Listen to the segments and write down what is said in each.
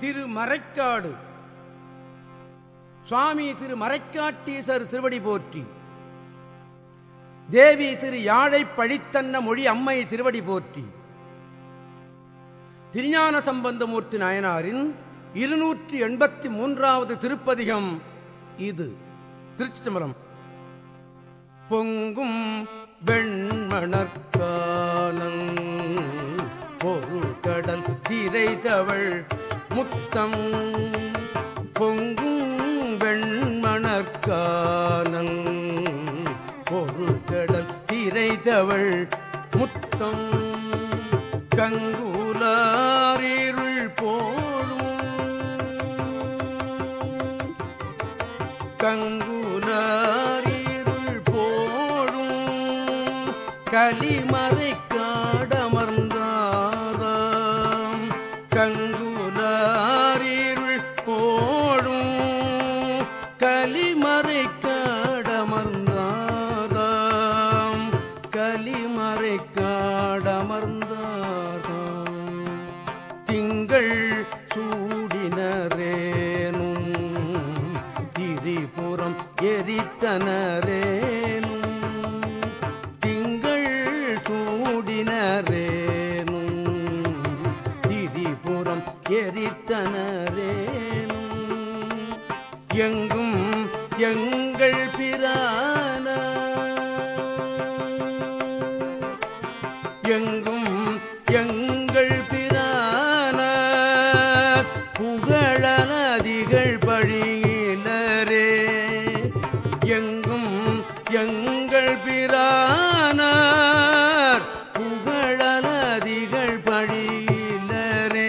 திரு மறைக்காடு சுவாமி திரு மறைக்காட்டீசர் திருவடி போற்றி தேவி திரு யாழை பழித்தன்ன மொழி அம்மை திருவடி போற்றி திருஞான சம்பந்தமூர்த்தி நாயனாரின் இருநூற்றி எண்பத்தி மூன்றாவது திருப்பதிகம் இது திருச்சி தம்பரம் பொங்கும் வெண்மணற்கானல் ஒரு கடல் திரைதவள் முத்தம் பொங்கும் வெண்மணற்கானல் ஒரு கடல் திரைதவள் முத்தம் கங்குலாரிருள் போடும் கங்குலாரிருள் போடும் கலிமறை காடமர்ந்தாதாம் கங்குலாரிருள் போடும் கலிமறை காடமர்ந்தாதாம் கலிமறை காடமர்ந்தாதாம் திங்கள் சூடினரேனும் திரிபுரம் எரித்தனரேனும் திங்கள் சூடினரேனும் திரிபுரம் எரித்தனரேனும் எங்கும் எங்கள் பிரான எங்கும் எங்கள் பிரான புகழநதிகள் பழியிலரே எங்கும் எங்கள் பிரான புகழநதிகள் பழியிலரே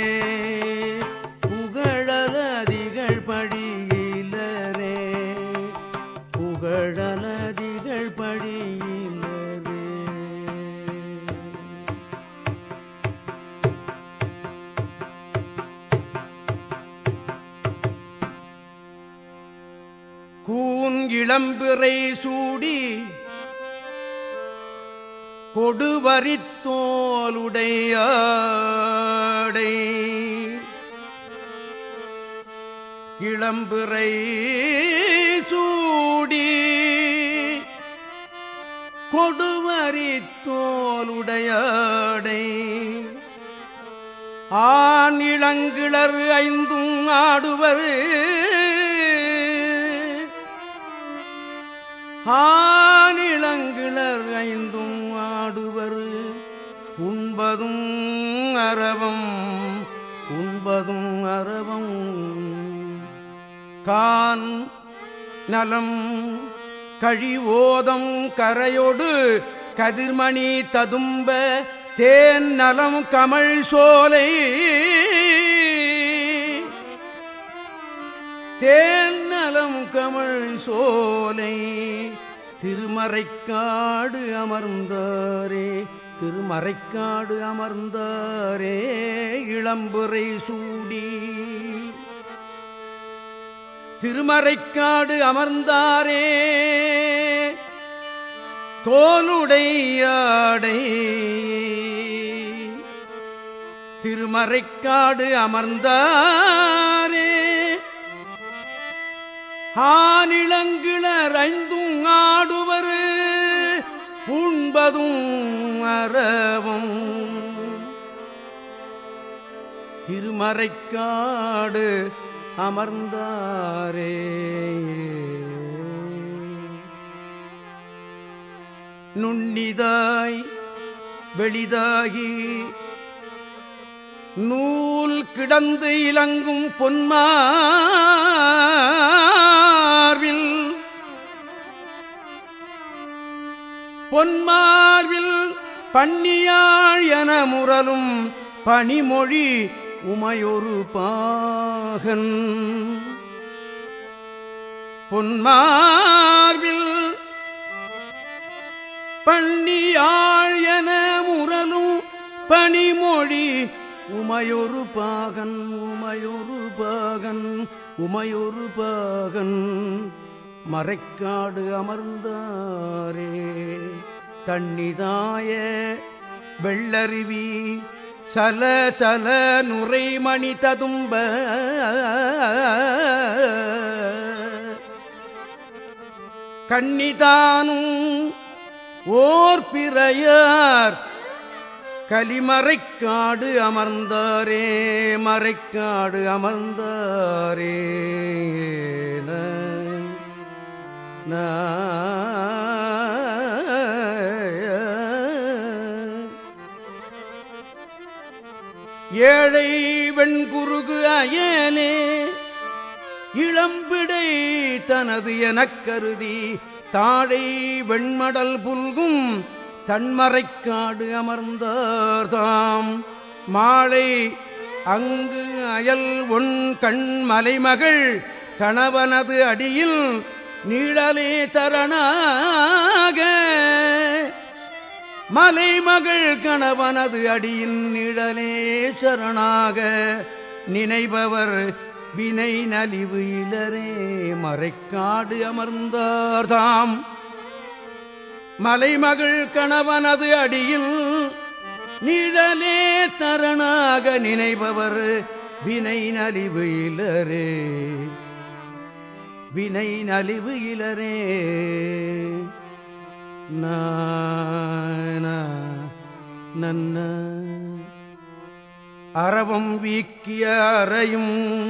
புகழநதிகள் பழியிலரே புகழநதிகள் பழியிலரே கூன் இளம்பிறை சூடி கொடுவரித்தோலுடையாடை இளம்பிறை சூடி கொடுவரித்தோலுடையாடை ஆண் இளங்கிளர் ஐந்தும் ஆடுவர் ஆனிளங்கிளர் ஐந்தும் ஆடுவர் உண்பதும் அரவம் உண்பதும் அரவம் கான் நலம் கழிவோதம் கரையொடு கதிர்மணி ததும்ப தேன் நலம் கமழ் சோலை தேன் நலம் கமழ் சோலை திருமறைக்காடு அமர்ந்தாரே திருமறைக்காடு அமர்ந்தாரே இளம்புரை சூடி திருமறைக்காடு அமர்ந்தாரே தோலுடையாடை திருமறைக்காடு அமர்ந்தாரே ஆனிளங்கிளர் ஐந்தும் ஆடுவர் உண்பதும் அறவும் திருமறைக்காடு அமர்ந்தாரே நுண்ணிதாய் வெளிதாகி நூல் கிடந்து இலங்கும் பொன்மார்வில் பொன்மார்வில் பன்னியாழ் என முரலும் பனிமொழி உமையொரு பாகன் பொன்மார்வில் பன்னியாழ் என முரலும் பனிமொழி உமையொரு பாகன் உமையொரு பாகன் உமையொரு பாகன் மறைக்காடு அமர்ந்தாரே தண்ணிதாய வெள்ளருவி சல சல நுரைமணி ததும்ப கண்ணிதானும் ஓர் பிறையார் கலிமறைக்காடு அமர்ந்தாரே மறைக்காடு அமர்ந்தாரே ஏழை வெண்குருகு அயலே இளம்பிடை தனது எனக் கருதி தாழை வெண்மடல் புல்கும் தன்மறைக்காடு அமர்ந்தார்தாம் மாலை அங்கு அயல் ஒன் கண் மலைமகள் கணவனது அடியில் நீழலே தரணாக மலைமகள் கணவனது அடியின் நிழலே சரணாக நினைபவர் வினை நலிவு இலரே மறைக்காடு அமர்ந்தார்தாம் மலைமகள் கணவனது அடியில் நிழலே தரணாக நினைபவர் வினை நலிவு இலரே வினை நலிவு இலரே நான நன்ன அறவும் வீக்கிய அறையும்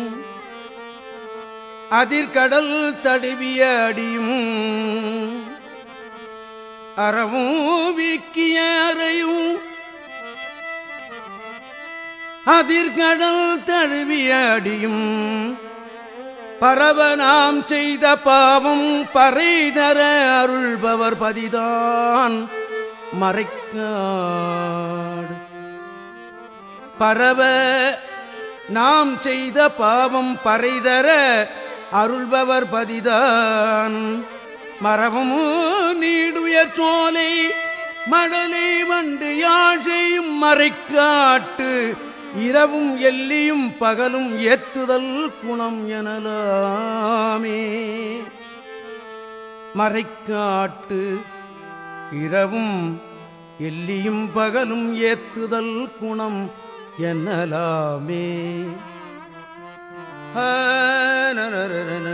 அதிர்கடல் தடுவிய அடியும் அறவும் வீக்கிய அறையும் அதிர்கடல் தழுவிய அடியும் பரவ நாம் செய்த பாவம் பறைதர அருள்பவர் பதிதான் மறைக்காடு பரவ நாம் செய்த பாவம் பறைதர அருள்பவர் பதிதான் மரபமு நீடுயர் சோலை மடலை வண்டு யாழையும் மறைக்காட்டு இரவும் எல்லியும் பகலும் ஏத்துதல் குணம் எனலாமே மறைக்காட்டு இரவும் எல்லியும் பகலும் ஏத்துதல் குணம் எனலாமே ஹனரரன.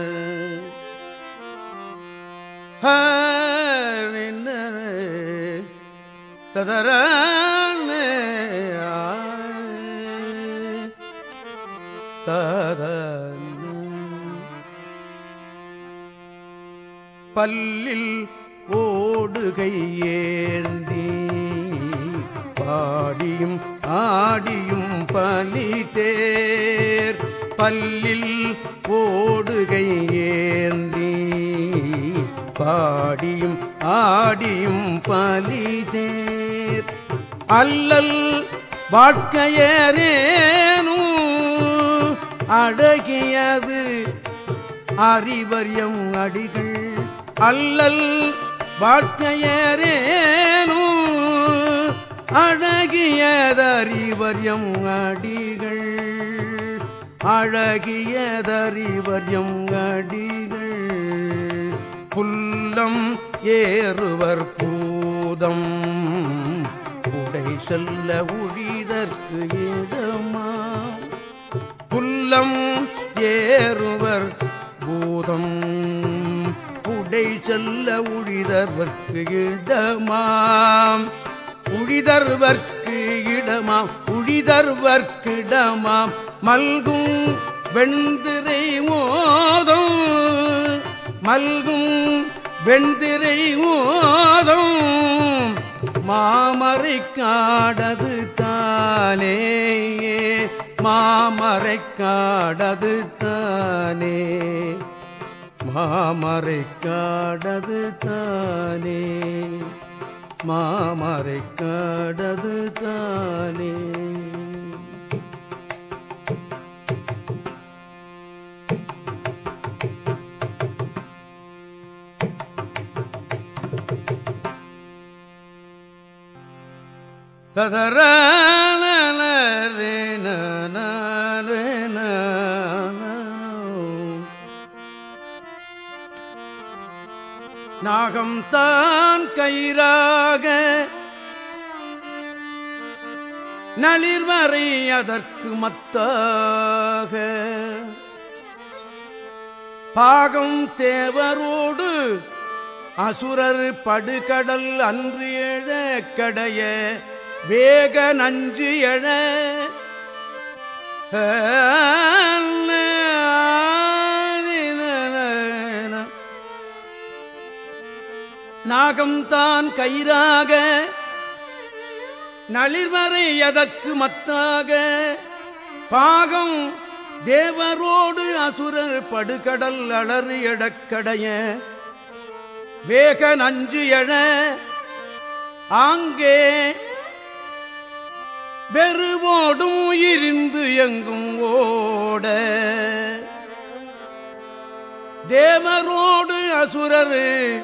ஹனரரன. ததரன. ததன. பல்லில் ஓடுகை ஏந்தி பாடியும் ஆடியும் பலி தேர் பல்லில் ஓடுகை ஏந்தி பாடியும் ஆடியும் பலி தேர் அல்லல் வாழ்க்கையரேனும் அழகியது அறிவரியம் அடிகள் அல்லல் வாழ்க்கையரேனும் அழகியதறிவரியம் அடிகள் அழகியதறிவரியம் அடிகள் புல்லம் ஏறுவர் பூதம் உடை செல்ல உழிதற்கு இடமா புல்லம் ஏறுவர் பூதம் உடை செல்ல உழிதர்வர்க்கு இடமாம் உழிதர்வர்க்கு இடமாம் உழிதர்வர்க்கிடமாம் மல்கும் வெண்திரை மோதம் மல்கும் வெண்திரை மோதம் மாமரை காடது தானே மாமரை காடது தானே மாமரை காடது தானே மாமரை காடது தானே நாகம்தான் கயிறாக நளிர்வரை அதற்கு மத்தாக பாகம் தேவரோடு அசுரர் படுகடல் அன்று எழ கடைய வேக நஞ்சு எழ நாகம்தான் கயிறாக நளிர்வரை எதற்கு மத்தாக பாகம் தேவரோடு அசுரர் படுகடல் அலறு எடக்கடைய வேக நஞ்சு எழ ஆங்கே வெறுவோடும் இருந்து எங்கும் ஓட தேவரோடு அசுரர்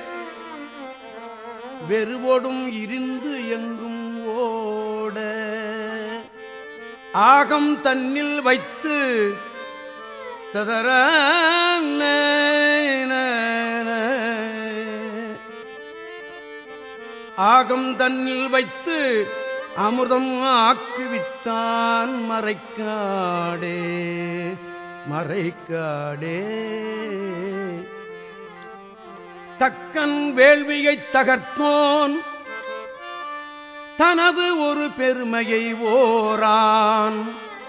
வெறுவோடும் இருந்து எங்கும் ஓட ஆகம் தன்னில் வைத்து ததர ஆகம் தன்னில் வைத்து அமுதம் ஆக்குவித்தான் மறைக்காடே மறைக்காடே தக்கன் வேள்வியைத் தகர்த்தோன் தனது ஒரு பெருமையை ஓரான்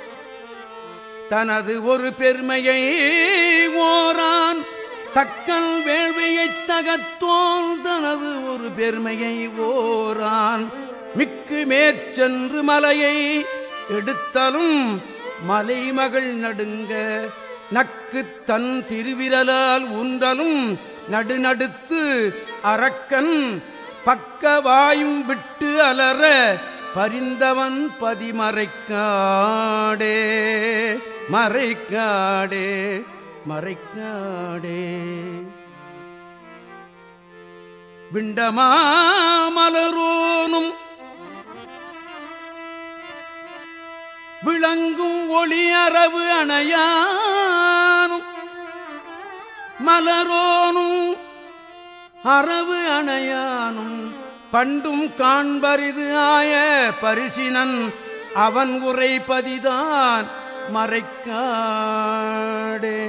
தனது ஒரு பெருமையை ஓரான் தக்கன் வேள்வியைத் தகர்த்தோன் தனது ஒரு பெருமையை ஓரான் மிக்கு மேற்சென்று மலையை எடுத்தலும் மலைமகள் நடுங்க நக்கு தன் திருவிரலால் ஊன்றலும் நடுநடுத்து அரக்கன் பக்கவாயும் விட்டு அலற பரிந்தவன் பதிமறைக்காடே மறைக்காடே மறைக்காடே விண்டமாமலரோனும் விளங்கும் ஒளி அரவு அணையானும் மலரோனும் அரவு அணையானும் பண்டும் காண்பரிது ஆய பரிசினன் அவன் உரைப்பதிதான் மறைக்காடே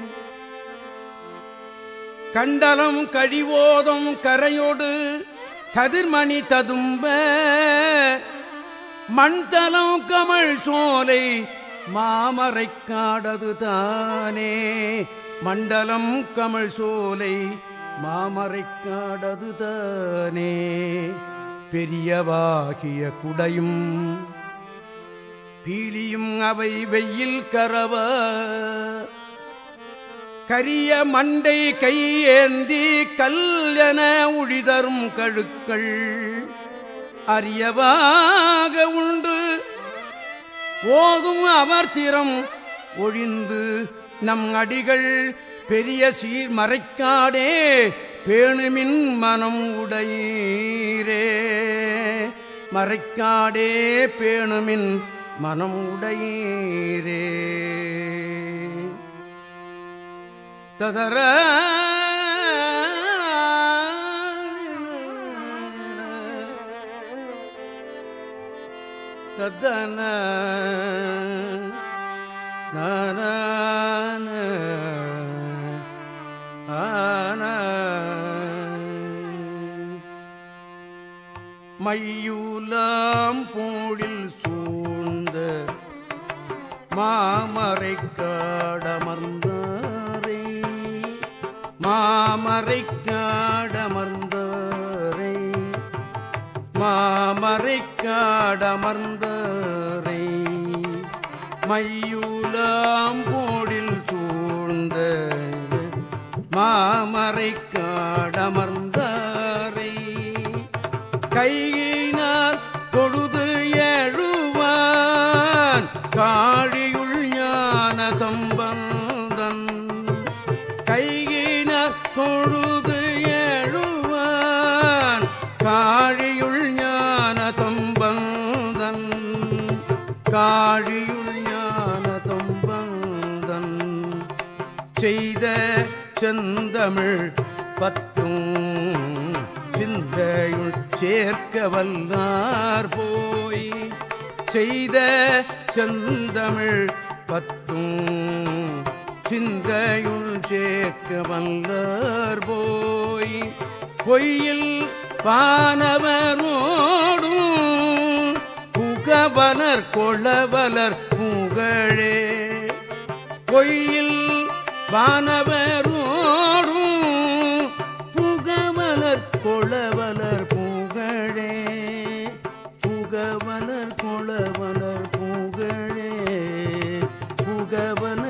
கண்டலம் கழிவோதம் கரையோடு கதிர்மணி ததும்ப மண்தலம் கமல் சோலை மாமரைக்காடது தானே மண்டலம் கமல் சோலை மாமரைக்காடது தானே பெரியவாகிய குடையும் பீலியும் அவை வெயில் கரவ கரிய மண்டை கையேந்தி கல்யன உழிதரும் கழுக்கள் அரியவாக உண்டு ஓதும் அவர் திறம் ஒழிந்து நம் அடிகள் பெரிய சீர் மறைக்காடே பேணுமின் மனம் உடையீரே மறைக்காடே பேணுமின் மனம் உடையீரே ததர ததன நான ஆன மையூலாம் போடில் சூழ்ந்த மாமரை காடமர்ந்தாரை மாமரை காடமர்ந்தாரை மாமரை காடமர்ந்தாரை மையூலாம் போடில் சூழ்ந்த மாமரை காடமர்ந்தாரை கையினார் தொழுது எழுவான் காழியுள் ஞான தம்பந்தன் கையினார் தொழுது எழுவான் காழியுள் ஞான தம்பந்தன் காழியுள் ஞான தம்பந்தன் செய்த செந்தமிழ் பத்தும் சிந்தையுள் சேர்க்க வல்லார் போய் செய்த செந்தமிழ் பத்தும் சிந்தையுள் சேர்க்க வல்லார் போய் பொய்யில் வானவரோடும் புகவலர் கொளவலர் புகழே பொய்யில் வானவரோடும் புகவலர் கொளவலர் புகழே புகவலர் கொளவலர் புகழே புகவலர்